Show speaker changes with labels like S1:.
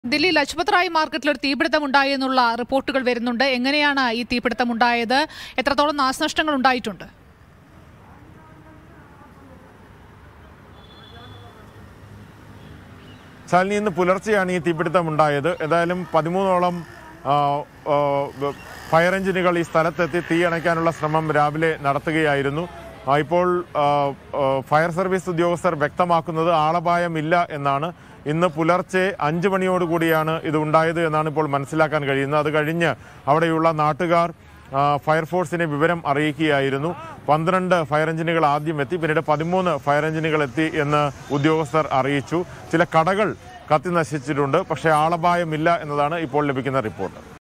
S1: ദില്ലി ലജ്പത് റായ് മാർക്കറ്റിൽ ഒരു തീപിടുത്തം ഉണ്ടായി എന്നുള്ള റിപ്പോർട്ടുകൾ വരുന്നുണ്ട് എങ്ങനെയാണ് ഈ തീപിടുത്തം ഉണ്ടായത് എത്രത്തോളം നാശനഷ്ടങ്ങൾ ഉണ്ടായിട്ടുണ്ട്
S2: ശാലിനി ഇന്ന് പുലർച്ചെയാണ് ഈ തീപിടുത്തം ഉണ്ടായത് ഏതായാലും പതിമൂന്നോളം ആ, ആ, ബ- ഫയർ എഞ്ചിനുകൾ ഈ സ്ഥലത്തെത്തി തീ അണയ്ക്കാനുള്ള ശ്രമം രാവിലെ നടത്തുകയായിരുന്നു ആ, ഇപ്പോൾ ആ, ആ, ഫയർ സർവീസ് ഉദ്യോഗസ്ഥർ വ്യക്തമാക്കുന്നത് ആളപായമില്ല എന്നാണ് ഇന്ന് പുലർച്ചെ അഞ്ച് മണിയോടുകൂടിയാണ് ഇത് ഉണ്ടായത് എന്നാണ് ഇപ്പോൾ മനസ്സിലാക്കാൻ കഴിയുന്നത് അത് കഴിഞ്ഞ് അവിടെയുള്ള നാട്ടുകാർ ആ, ഫയർഫോഴ്സിനെ വിവരം അറിയിക്കുകയായിരുന്നു പന്ത്രണ്ട് ഫയർ എഞ്ചിനുകൾ ആദ്യം എത്തി പിന്നീട് പതിമൂന്ന് ഫയർ എഞ്ചിനുകൾ എത്തി എന്ന് ഉദ്യോഗസ്ഥർ അറിയിച്ചു ചില കടകൾ കത്തി നശിച്ചിട്ടുണ്ട് പക്ഷേ ആളപായമില്ല എന്നതാണ് ഇപ്പോൾ ലഭിക്കുന്ന റിപ്പോർട്ട്